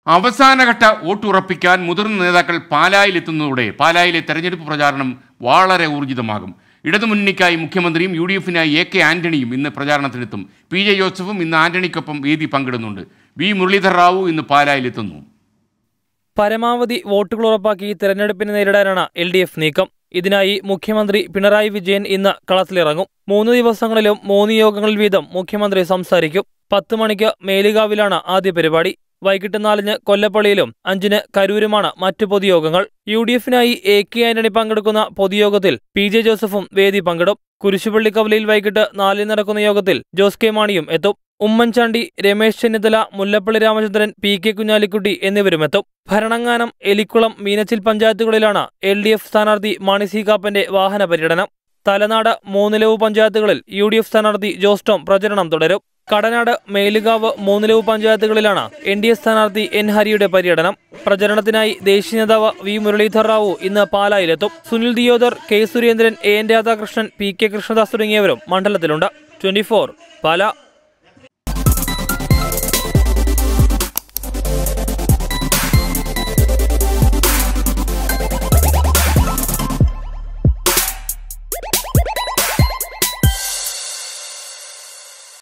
അവസാനഘട്ട വോട്ടുറപ്പിക്കാൻ മുതിർന്ന നേതാക്കൾ പാലായിലെത്തുന്നതോടെ പാലായിലെ തെരഞ്ഞെടുപ്പ് പ്രചാരണം വളരെ ഊർജിതമാകും ഇടതുമുന്നണിക്കായി മുഖ്യമന്ത്രിയും യു ഡി എഫിനായി എ കെ ആന്റണിയും ഇന്ന് പ്രചാരണത്തിനെത്തും പി ജെ ജോസഫും ഇന്ന് ആന്റണിക്കൊപ്പം വേദി പങ്കിടുന്നുണ്ട് വി മുരളീധർ റാവു ഇന്ന് പാലായിലെത്തുന്നു പരമാവധി വോട്ടുകൾ ഉറപ്പാക്കി തെരഞ്ഞെടുപ്പിനെ നേരിടാനാണ് എൽ ഡി എഫ് നീക്കം ഇതിനായി മുഖ്യമന്ത്രി പിണറായി വിജയൻ ഇന്ന് കളത്തിലിറങ്ങും മൂന്ന് ദിവസങ്ങളിലും മൂന്ന് യോഗങ്ങളിൽ വീതം മുഖ്യമന്ത്രി സംസാരിക്കും പത്ത് മണിക്ക് മേലുകാവിലാണ് ആദ്യ പരിപാടി വൈകിട്ട് നാലിന് കൊല്ലപ്പള്ളിയിലും അഞ്ചിന് കരൂരുമാണ് മറ്റു പൊതുയോഗങ്ങൾ യു ഡി എഫിനായി എ കെ ആന്റണി പങ്കെടുക്കുന്ന പൊതുയോഗത്തിൽ പി ജെ ജോസഫും വേദി പങ്കിടും കുരിശുപള്ളി കവലയിൽ വൈകിട്ട് നാലിന് നടക്കുന്ന യോഗത്തിൽ ജോസ് കെ മാണിയും എത്തും Oommen Chandy Ramesh Chennithala Mullappally Ramachandran P K Kunhalikutty എന്നിവരുമെത്തും Bharananganam Elikkulam Meenachil പഞ്ചായത്തുകളിലാണ് L D F സ്ഥാനാർത്ഥി മാണി സി കാപ്പന്റെ വാഹന പര്യടനം തലനാട് മൂന്നിലവ് പഞ്ചായത്തുകളിൽ യു ഡി എഫ് സ്ഥാനാർത്ഥി ജോസ് ടോം പ്രചരണം തുടരും കടനാട് മേലുകാവ് മൂന്നിലവ് പഞ്ചായത്തുകളിലാണ് എൻ ഡി എ സ്ഥാനാർത്ഥി എൻ ഹരിയുടെ പര്യടനം പ്രചരണത്തിനായി ദേശീയ നേതാവ് വി മുരളീധർ റാവു ഇന്ന് പാലായിലെത്തും Sunil Deodhar K Surendran A N Radhakrishnan P K Krishnadas തുടങ്ങിയവരും മണ്ഡലത്തിലുണ്ട് ട്വന്റി പാല